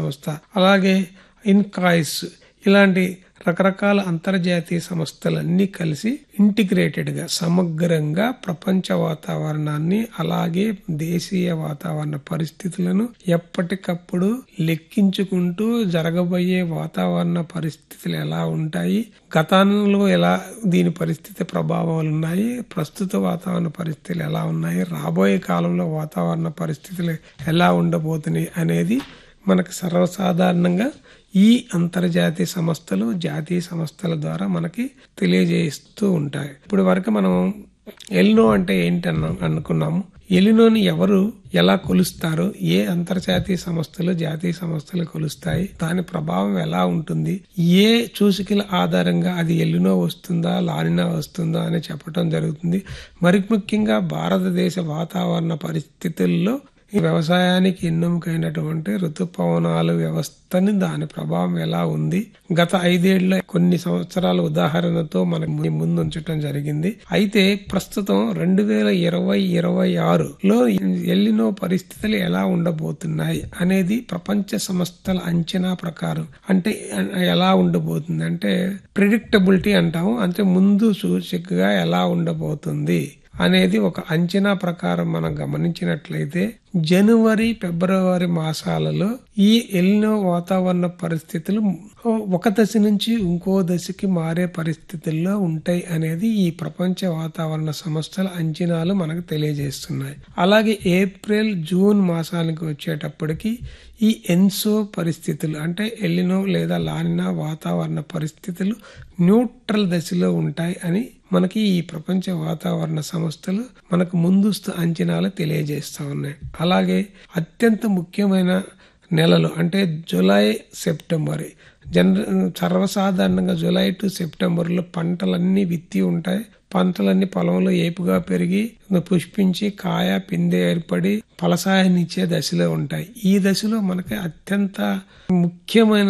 సంస్థ అలాగే ఇన్కాయిస్ ఇలాంటి రకరకాల అంతర్జాతీయ సంస్థలన్నీ కలిసి ఇంటిగ్రేటెడ్ గా సమగ్రంగా ప్రపంచ వాతావరణాన్ని అలాగే దేశీయ వాతావరణ పరిస్థితులను ఎప్పటికప్పుడు లెక్కించుకుంటూ జరగబోయే వాతావరణ పరిస్థితులు ఎలా ఉంటాయి గతంలో ఎలా దీని పరిస్థితి ప్రభావాలు ఉన్నాయి ప్రస్తుత వాతావరణ పరిస్థితులు ఎలా ఉన్నాయి రాబోయే కాలంలో వాతావరణ పరిస్థితులు ఎలా ఉండబోతున్నాయి అనేది మనకు సర్వసాధారణంగా ఈ అంతర్జాతీయ సంస్థలు జాతీయ సంస్థల ద్వారా మనకి తెలియజేస్తూ ఉంటాయి ఇప్పుడు వరకు మనం ఎల్నో అంటే ఏంటి అన్న అనుకున్నాము ఎలినోని ఎవరు ఎలా కొలుస్తారు ఏ అంతర్జాతీయ సంస్థలు జాతీయ సంస్థలు కొలుస్తాయి దాని ప్రభావం ఎలా ఉంటుంది ఏ సూచికల ఆధారంగా అది ఎల్లినో వస్తుందా లానినా వస్తుందా అని చెప్పడం జరుగుతుంది మరి ముఖ్యంగా భారతదేశ వాతావరణ పరిస్థితుల్లో ఈ వ్యవసాయానికి ఎన్నుకైనటువంటి ఋతుపవనాలు వ్యవస్థని దాని ప్రభావం ఎలా ఉంది గత ఐదేళ్ల కొన్ని సంవత్సరాల ఉదాహరణతో మనకు ముందు ఉంచడం జరిగింది అయితే ప్రస్తుతం రెండు వేల ఇరవై ఇరవై ఆరులో ఎల్లినో పరిస్థితులు ఎలా ఉండబోతున్నాయి అనేది ప్రపంచ సంస్థల అంచనా ప్రకారం అంటే ఎలా ఉండబోతుంది అంటే ప్రిడిక్టబిలిటీ అంటాము అంటే ముందు సూచికగా ఎలా ఉండబోతుంది అనేది ఒక అంచనా ప్రకారం మనం గమనించినట్లయితే జనవరి ఫిబ్రవరి మాసాలలో ఈ ఎల్నో వాతావరణ పరిస్థితులు ఒక దశ నుంచి ఇంకో దశకి మారే పరిస్థితుల్లో ఉంటాయి అనేది ఈ ప్రపంచ వాతావరణ సంస్థల అంచనాలు మనకు తెలియజేస్తున్నాయి అలాగే ఏప్రిల్ జూన్ మాసానికి వచ్చేటప్పటికి ఈ ఎన్సో పరిస్థితులు అంటే ఎల్లినో లేదా లానినా వాతావరణ పరిస్థితులు న్యూట్రల్ దశలో ఉంటాయి అని మనకి ఈ ప్రపంచ వాతావరణ సంస్థలు మనకు ముందస్తు అంచనాలు తెలియజేస్తా ఉన్నాయి అలాగే అత్యంత ముఖ్యమైన నెలలు అంటే జూలై సెప్టెంబర్ జన సర్వసాధారణంగా జూలై టు సెప్టెంబర్లో పంటలన్నీ విత్తి ఉంటాయి పంటలన్నీ పొలంలో ఏపుగా పెరిగి పుష్పించి కాయ పిందె ఏర్పడి ఫలసాయాన్నిచ్చే దశలో ఉంటాయి ఈ దశలో మనకి అత్యంత ముఖ్యమైన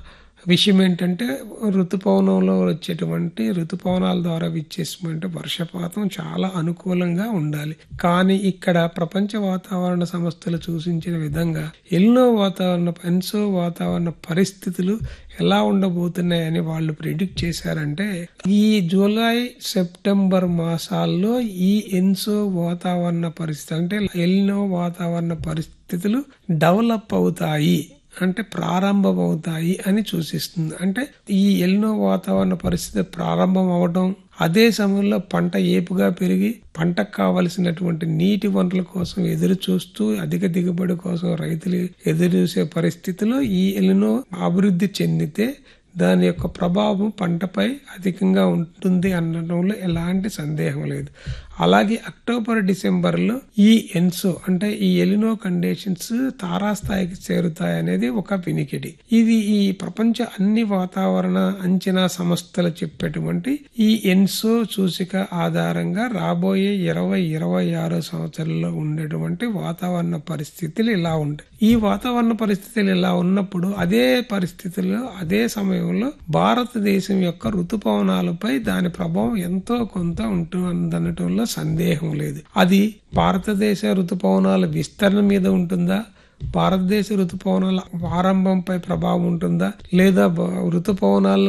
విషయం ఏంటంటే ఋతుపవనంలో వచ్చేటువంటి ఋతుపవనాల ద్వారా విచ్చేసినటువంటి వర్షపాతం చాలా అనుకూలంగా ఉండాలి కానీ ఇక్కడ ప్రపంచ వాతావరణ సంస్థలు సూచించిన విధంగా ఎన్నో వాతావరణ ఎన్సో వాతావరణ పరిస్థితులు ఎలా ఉండబోతున్నాయని వాళ్ళు ప్రిడిక్ట్ చేశారంటే ఈ జూలై సెప్టెంబర్ మాసాల్లో ఈ ఎన్సో వాతావరణ పరిస్థితి అంటే ఎల్నో వాతావరణ పరిస్థితులు డెవలప్ అవుతాయి అంటే ప్రారంభమవుతాయి అని సూచిస్తుంది అంటే ఈ ఎల్నో వాతావరణ పరిస్థితి ప్రారంభం అవడం అదే సమయంలో పంట ఏపుగా పెరిగి పంటకు కావలసినటువంటి నీటి వనరుల కోసం ఎదురు చూస్తూ అధిక దిగుబడి కోసం రైతులు ఎదురు చూసే పరిస్థితిలో ఈ ఎల్నో అభివృద్ధి చెందితే దాని యొక్క ప్రభావం పంటపై అధికంగా ఉంటుంది అనడంలో ఎలాంటి సందేహం లేదు అలాగే అక్టోబర్ డిసెంబర్లో ఈ ఎన్సో అంటే ఈ ఎలినో కండిషన్స్ తారాస్థాయికి చేరుతాయి అనేది ఒక వినికిడి ఇది ఈ ప్రపంచ అన్ని వాతావరణ అంచనా సంస్థలు చెప్పేటువంటి ఈ ఎన్సో సూచిక ఆధారంగా రాబోయే ఇరవై ఇరవై ఆరో సంవత్సరంలో ఉండేటువంటి వాతావరణ పరిస్థితులు ఇలా ఉంటాయి ఈ వాతావరణ పరిస్థితులు ఇలా ఉన్నప్పుడు అదే పరిస్థితుల్లో అదే సమయంలో భారతదేశం యొక్క ఋతుపవనాలపై దాని ప్రభావం ఎంతో కొంత ఉంటుందనటంలో సందేహం లేదు అది భారతదేశ ఋతుపవనాల విస్తరణ మీద ఉంటుందా భారతదేశ ఋతుపవనాల ఆరంభంపై ప్రభావం ఉంటుందా లేదా ఋతుపవనాల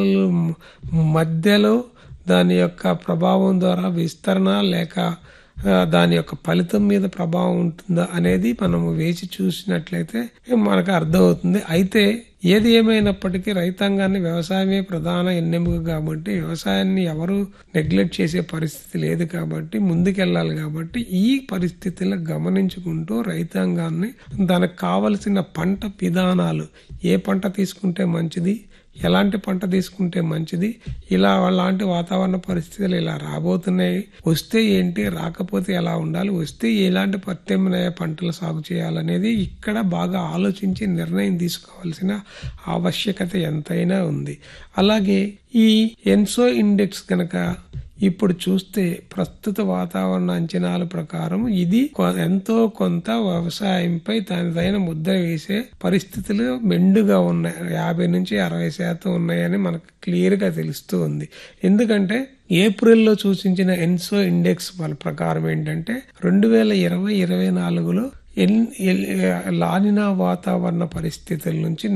మధ్యలో దాని యొక్క ప్రభావం ద్వారా విస్తరణ లేక దాని యొక్క ఫలితం మీద ప్రభావం ఉంటుందా అనేది మనం వేచి చూసినట్లయితే మనకు అర్థమవుతుంది అయితే ఏది ఏమైనప్పటికీ రైతాంగాన్ని వ్యవసాయమే ప్రధాన ఎన్నెముక కాబట్టి వ్యవసాయాన్ని ఎవరు నెగ్లెక్ట్ చేసే పరిస్థితి లేదు కాబట్టి ముందుకెళ్ళాలి కాబట్టి ఈ పరిస్థితులను గమనించుకుంటూ రైతాంగాన్ని దానికి కావలసిన పంట విధానాలు ఏ పంట తీసుకుంటే మంచిది ఎలాంటి పంట తీసుకుంటే మంచిది ఇలా అలాంటి వాతావరణ పరిస్థితులు ఇలా రాబోతున్నాయి వస్తే ఏంటి రాకపోతే ఎలా ఉండాలి వస్తే ఎలాంటి ప్రత్యామ్నాయ పంటలు సాగు చేయాలనేది ఇక్కడ బాగా ఆలోచించి నిర్ణయం తీసుకోవాల్సిన ఆవశ్యకత ఎంతైనా ఉంది అలాగే ఈ ఎన్సో ఇండెక్స్ కనుక ఇప్పుడు చూస్తే ప్రస్తుత వాతావరణ అంచనాల ప్రకారం ఇది ఎంతో కొంత వ్యవసాయంపై తనదైన ముద్ర వేసే పరిస్థితులు మెండుగా ఉన్నాయి యాభై నుంచి అరవై శాతం ఉన్నాయని మనకు క్లియర్ గా తెలుస్తూ ఉంది ఎందుకంటే ఏప్రిల్లో సూచించిన ఎన్సో ఇండెక్స్ వాళ్ళ ప్రకారం ఏంటంటే రెండు వేల ఇరవై ఇరవై నాలుగులో లానినా వాతావరణ పరిస్థితుల నుంచి